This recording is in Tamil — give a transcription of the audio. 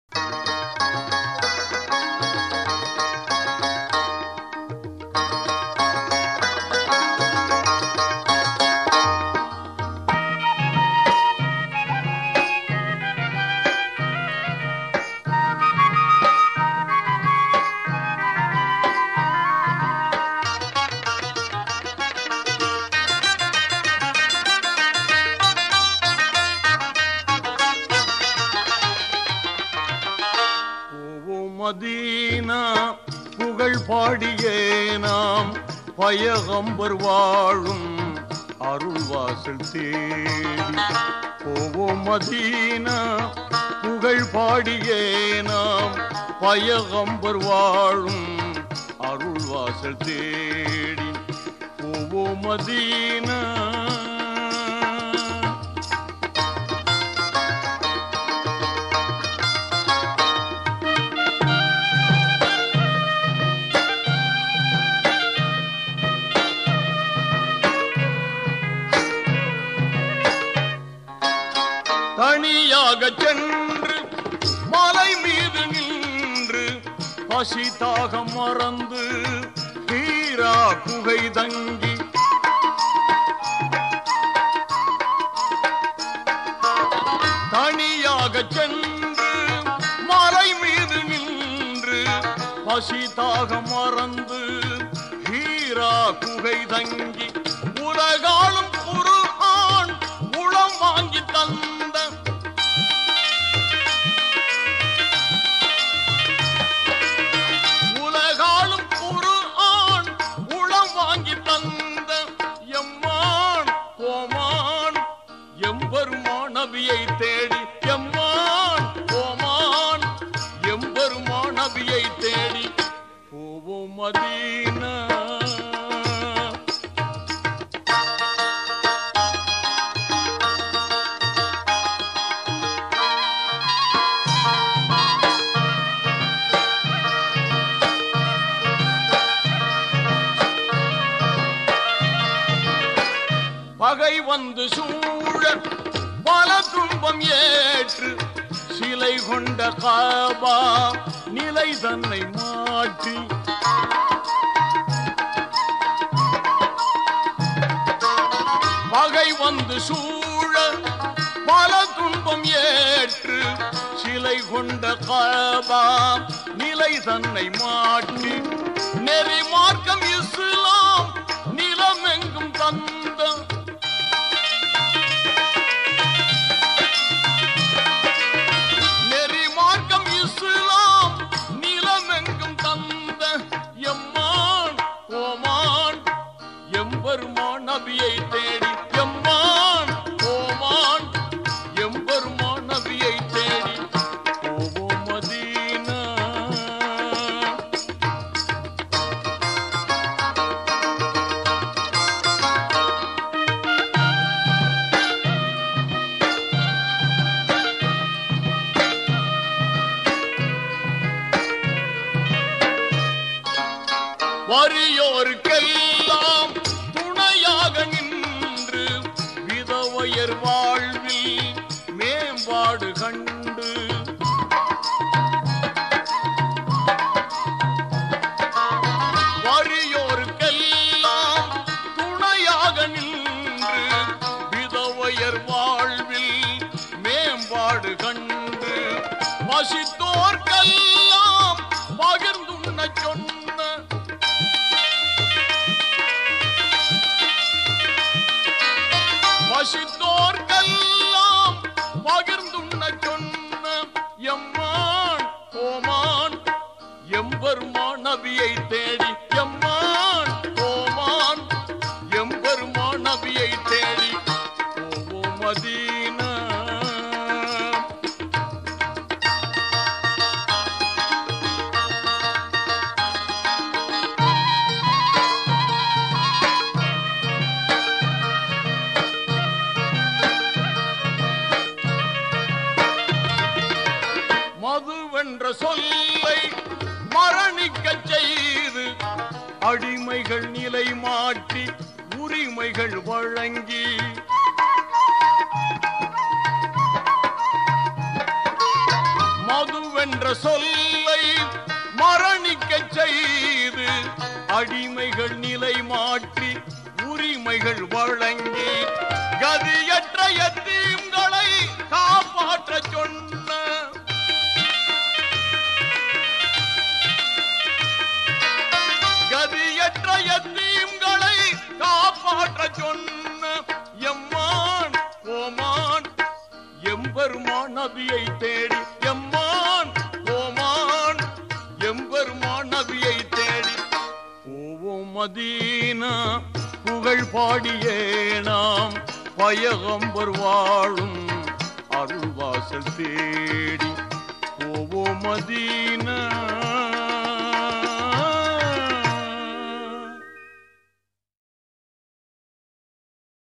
போவோம் மதீனா புகழ் பாடியே நாம் பயகம்பர் வாழும் அருள்வாசல் தேடி போவோம் மதீனா புகழ் பாடியே நாம் பயகம்பர் வாழும் அருள்வாசல் தேடி போவோம் மதீனா தனியாக சென்று மலை மீது நின்று பசி தாகம் மறந்து தீரா குகை தங்கி தனியாக சென்று மலை மீது நின்று பசி தாகம் மறந்து ஹீரா குகை தங்கி உலகாலும் ஒரு ஆண் உளம் வாங்கி தந்த உலகாலும் ஒரு ஆண் உளம் வாங்கி தந்த எம்மான் கோமான் எம்பெருமான் நபியை தேடி எம்மான் கோமான் எம்பெருமான் நபியை தேடி போவோம் மதீனா பகை வந்து சூழ பல துன்பம் ஏற்று சிலை கொண்ட காபா நிலை தன்னை மாற்றி பகை வந்து சூழ பல துன்பம் ஏற்று சிலை கொண்ட காபா நிலை தன்னை மாற்றி நெறி மார்க்கம் இஸ்லாம் நிலமெங்கும் தந்த நெறி மார்க்கம் இஸ்லாம் நிலமெங்கும் தந்த எம்மான் ஓமான் எம்பெருமான் நபியை தேடி எம்மான் ஓமான் எம்பெருமான் நபியை தேடி போவோம் மதீனா வறியோருக்கெல்லாம் துணையாக நின்று விதவையர் வாழ்வில் மேம்பாடு கண்டு வறியோருக்கெல்லாம் துணையாக நின்று விதவையர் வாழ்வில் மேம்பாடு கண்டு பசித்தோர்க்கெல்லாம் பகிர்ந்துண்ண சொன்ன பசித்தோர்க்கெல்லாம் பகிர்ந்துண்ண சொன்ன எம்மான் கோமான் எம்பெருமான் நபியை தேடி எம்மான் கோமான் எம்பெருமான் நபியை தேடி போவோம் மதீனா மதுவென்ற சொல்லை மரணிக்கச் செய்து அடிமைகள் நிலை மாற்றி உரிமைகள் வழங்கி மதுவென்ற மதுவென்ற சொல்லை மரணிக்கச் செய்து அடிமைகள் நிலை மாற்றி உரிமைகள் வழங்கி கதியற்ற எத்தீம்களை காப்பாற்றச் சொன்ன கதியற்ற எத்தீம்களை காப்பாற்றச் சொன்ன எம்மான் ஓமான் எம்பெருமான் நபியை தேடி எம்மான் ஓமான் எம்பெருமான் நபியை தேடி போவோம் மதீனா புகழ் பாடியே நாம் பயகம்பர் வாழும் அருள்வாசல் தேடி போவோம் மதீனா